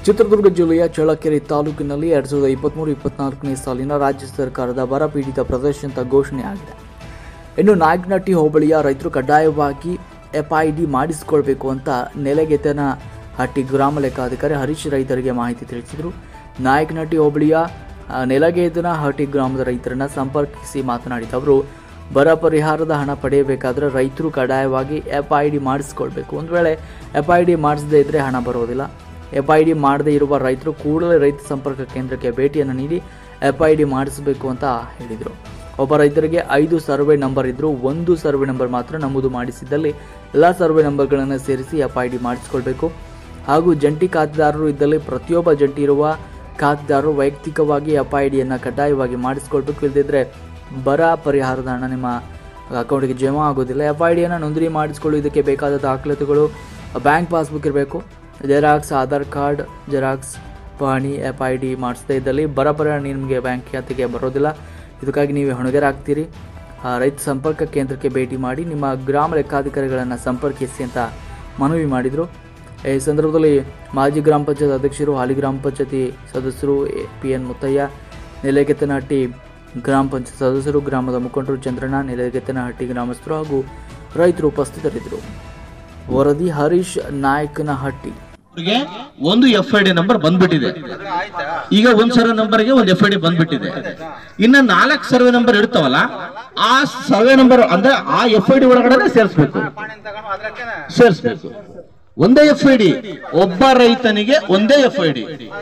ಚಿತ್ರದುರ್ಗ ಜಿಲ್ಲೆಯ ಚಳ್ಳಕೆರೆ ತಾಲೂಕಿನಲ್ಲಿ ಎರಡ್ ಸಾವಿರದ ಇಪ್ಪತ್ತ್ಮೂರು ಇಪ್ಪತ್ನಾಲ್ಕನೇ ಸಾಲಿನ ರಾಜ್ಯ ಸರ್ಕಾರದ ಬರ ಪೀಡಿತ ಪ್ರದೇಶ ಅಂತ ಘೋಷಣೆ ಆಗಿದೆ ಇನ್ನು ನಾಯಕನಹಟ್ಟಿ ಹೋಬಳಿಯ ರೈತರು ಕಡ್ಡಾಯವಾಗಿ ಎಫ್ಐಡಿ ಮಾಡಿಸಿಕೊಳ್ಬೇಕು ಅಂತ ನೆಲೆಗೆತನ ಹಟ್ಟಿ ಗ್ರಾಮ ಲೆಕ್ಕಾಧಿಕಾರಿ ಹರೀಶ್ ರೈತರಿಗೆ ಮಾಹಿತಿ ತಿಳಿಸಿದರು ನಾಯಕನಹಟ್ಟಿ ಹೋಬಳಿಯ ಆ, ನೆಲಗೇತನ ಹಟ್ಟಿ ಗ್ರಾಮದ ರೈತರನ್ನ ಸಂಪರ್ಕಿಸಿ ಮಾತನಾಡಿದ ಅವರು ಬರ ಪರಿಹಾರದ ಹಣ ಪಡೆಯಬೇಕಾದ್ರೆ ರೈತರು ಕಡ್ಡಾಯವಾಗಿ ಎಫ್ ಐ ಡಿ ಮಾಡಿಸ್ಕೊಳ್ಬೇಕು ಒಂದು ವೇಳೆ ಎಫ್ ಐ ಡಿ ಮಾಡಿಸದೇ ಇದ್ದರೆ ಹಣ ಬರೋದಿಲ್ಲ ಎಫ್ ಐ ಡಿ ಮಾಡದೇ ಇರುವ ರೈತರು ಕೂಡಲೇ ರೈತ ಸಂಪರ್ಕ ಕೇಂದ್ರಕ್ಕೆ ಭೇಟಿಯನ್ನು ನೀಡಿ ಎಫ್ ಐ ಡಿ ಮಾಡಿಸಬೇಕು ಅಂತ ಹೇಳಿದರು ಒಬ್ಬ ರೈತರಿಗೆ ಐದು ಸರ್ವೆ ನಂಬರ್ ಇದ್ದರೂ ಒಂದು ಸರ್ವೆ ನಂಬರ್ ಮಾತ್ರ ನಮೂದು ಮಾಡಿಸಿದ್ದಲ್ಲಿ ಎಲ್ಲ ಸರ್ವೆ ನಂಬರ್ಗಳನ್ನು ಸೇರಿಸಿ ಎಫ್ ಐ ಡಿ ಮಾಡಿಸ್ಕೊಳ್ಬೇಕು ಹಾಗೂ ಜಂಟಿ ಖಾತೆದಾರರು ಇದ್ದಲ್ಲಿ ಪ್ರತಿಯೊಬ್ಬ ಜಂಟಿ ಇರುವ ಖಾತೆದಾರರು ವೈಯಕ್ತಿಕವಾಗಿ ಎಫ್ ಐ ಡಿಯನ್ನು ಕಡ್ಡಾಯವಾಗಿ ಮಾಡಿಸ್ಕೊಳ್ಬೇಕು ಇಲ್ಲದಿದ್ದರೆ ಬರ ಪರಿಹಾರದ ಹಣ ನಿಮ್ಮ ಅಕೌಂಟಿಗೆ ಜಮಾ ಆಗೋದಿಲ್ಲ ಎಫ್ ಐ ಡಿಯನ್ನು ನೋಂದಣಿ ಮಾಡಿಸ್ಕೊಳ್ಳುವುದಕ್ಕೆ ಬೇಕಾದ ದಾಖಲಾತಿಗಳು ಬ್ಯಾಂಕ್ ಪಾಸ್ಬುಕ್ ಇರಬೇಕು ಜೆರಾಕ್ಸ್ ಆಧಾರ್ ಕಾರ್ಡ್ ಜೆರಾಕ್ಸ್ ಪಹಣಿ ಎಫ್ ಐ ಡಿ ಮಾಡಿಸದೇ ಇದ್ದಲ್ಲಿ ಬರ ಪರಿಹಾರ ನಿಮಗೆ ಬ್ಯಾಂಕ್ ಖಾತೆಗೆ ಬರೋದಿಲ್ಲ ಇದಕ್ಕಾಗಿ ನೀವು ಹೊಣೆಗಾರಾಗ್ತೀರಿ ಆ, ರೈತ ಸಂಪರ್ಕ ಕೇಂದ್ರಕ್ಕೆ ಭೇಟಿ ಮಾಡಿ ನಿಮ್ಮ ಗ್ರಾಮ ಲೆಕ್ಕಾಧಿಕಾರಿಗಳನ್ನು ಸಂಪರ್ಕಿಸಿ ಅಂತ ಮನವಿ ಮಾಡಿದರು ಈ ಸಂದರ್ಭದಲ್ಲಿ ಮಾಜಿ ಗ್ರಾಮ ಪಂಚಾಯತ್ ಅಧ್ಯಕ್ಷರು ಹಾಲಿ ಗ್ರಾಮ ಪಂಚಾಯತಿ ಸದಸ್ಯರು ಪಿ ಎನ್ ಮುತ್ತಯ್ಯ ನೆಲೆಗೆತ್ತನಹಟ್ಟಿ ಗ್ರಾಮ ಪಂಚಾಯತ್ ಸದಸ್ಯರು ಗ್ರಾಮದ ಮುಖಂಡರು ಚಂದ್ರಣ್ಣ ನೆಲೆಗೆತ್ತನಹಟ್ಟಿ ಗ್ರಾಮಸ್ಥರು ಹಾಗೂ ರೈತರು ಉಪಸ್ಥಿತರಿದ್ದರು ವರದಿ ಹರೀಶ್ ನಾಯಕನಹಟ್ಟಿ ಅವ್ರಿಗೆ ಒಂದು ಎಫ್ ಐ ಡಿ ನಂಬರ್ ಬಂದ್ಬಿಟ್ಟಿದೆ ಈಗ ಒಂದ್ ಸರ್ವೆ ನಂಬರ್ಗೆ ಒಂದು ಎಫ್ ಐ ಡಿ ಬಂದ್ಬಿಟ್ಟಿದೆ ಇನ್ನ ನಾಲ್ಕು ಸರ್ವೆ ನಂಬರ್ ಇರ್ತಾವಲ್ಲ ಆ ಸರ್ವೆ ನಂಬರ್ ಅಂದ್ರೆ ಆ ಎಫ್ ಐ ಡಿ ಒಳಗಡೆ ಸೇರಿಸ್ಬೇಕು ಸೇರಿಸ್ಬೇಕು ಒಂದೇ ಎಫ್ ಐ ಡಿ ಒಬ್ಬ ರೈತನಿಗೆ ಒಂದೇ ಎಫ್ ಐ ಡಿ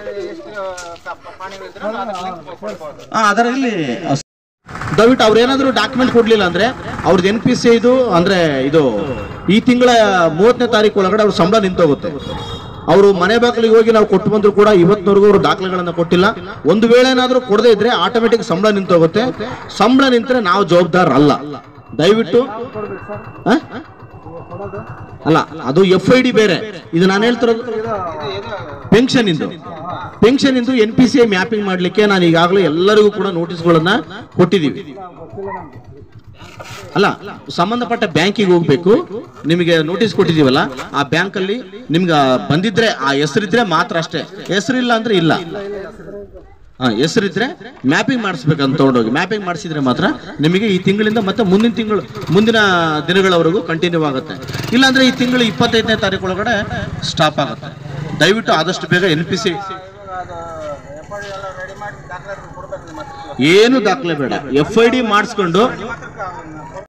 ಅದರಲ್ಲಿ ದಯವಿಟ್ಟು ಅವ್ರು ಏನಾದ್ರು ಡಾಕ್ಯುಮೆಂಟ್ ಕೊಡ್ಲಿಲ್ಲ ಅಂದ್ರೆ ಅವ್ರದ್ದು ಎನ್ ಪಿ ಸಿ ಇದು ಅಂದ್ರೆ ಇದು ಈ ತಿಂಗಳ ಮೂವತ್ತನೇ ತಾರೀಕು ಒಳಗಡೆ ಅವ್ರ ಸಂಬಳ ನಿಂತೋಗುತ್ತೆ ಅವರು ಮನೆ ಬಾಗಿಲಿಗೆ ಹೋಗಿ ನಾವು ಕೊಟ್ಟು ಬಂದ್ರು ಕೂಡ ಇವತ್ತಿನವರೆಗೂ ಅವರು ದಾಖಲೆಗಳನ್ನ ಕೊಟ್ಟಿಲ್ಲ ಒಂದು ವೇಳೆ ಏನಾದ್ರೂ ಕೊಡದೇ ಇದ್ರೆ ಆಟೋಮೆಟಿಕ್ ಸಂಬಳ ನಿಂತೋಗುತ್ತೆ ಸಂಬಳ ನಿಂತ್ರೆ ನಾವು ಜವಾಬ್ದಾರಲ್ಲ ದಯವಿಟ್ಟು ಆ? ಅಲ್ಲ ಅದು ಎಫ್ ಐ ಡಿ ಬೇರೆ ಇದು ನಾನು ಹೇಳ್ತಿರೋದು ಪೆನ್ಷನ್ ಇಂದು ಪೆನ್ಷನ್ ಇಂದು N P C I mapping ಮಾಡ್ಲಿಕ್ಕೆ ನಾನು ಈಗಾಗಲೇ ಎಲ್ಲರಿಗೂ ಕೂಡ ನೋಟಿಸ್ಗಳನ್ನ ಕೊಟ್ಟಿದ್ದೀವಿ ಅಲ್ಲ ಸಂಬಂಧಪಟ್ಟ ಬ್ಯಾಂಕಿಗೆ ಹೋಗ್ಬೇಕು ನಿಮಗೆ ನೋಟಿಸ್ ಕೊಟ್ಟಿದೀವಲ್ಲ ಆ ಬ್ಯಾಂಕ್ ಅಲ್ಲಿ ನಿಮ್ಗೆ ಬಂದಿದ್ರೆ ಆ ಹೆಸರಿದ್ರೆ ಮಾತ್ರ ಅಷ್ಟೇ ಹೆಸರಿಲ್ಲ ಅಂದ್ರೆ ಇಲ್ಲ ಹಾ ಹೆಸರಿದ್ರೆ ಮ್ಯಾಪಿಂಗ್ ಮಾಡಿಸ್ಬೇಕಂತ ತಗೊಂಡೋಗಿ ಮ್ಯಾಪಿಂಗ್ ಮಾಡಿಸಿದ್ರೆ ಮಾತ್ರ ನಿಮಗೆ ಈ ತಿಂಗಳಿಂದ ಮತ್ತೆ ಮುಂದಿನ ತಿಂಗಳು ಮುಂದಿನ ದಿನಗಳವರೆಗೂ ಕಂಟಿನ್ಯೂ ಆಗುತ್ತೆ ಇಲ್ಲಾಂದ್ರೆ ಈ ತಿಂಗಳು ಇಪ್ಪತ್ತೈದನೇ ತಾರೀಕು ಒಳಗಡೆ ಸ್ಟಾಪ್ ಆಗುತ್ತೆ ದಯವಿಟ್ಟು ಆದಷ್ಟು ಬೇಗ ಎನ್ ಪಿ ಸಿ ಏನು ದಾಖಲೆ ಬೇಡ ಎಫ್ ಐ ಡಿ ಮಾಡಿಸ್ಕೊಂಡು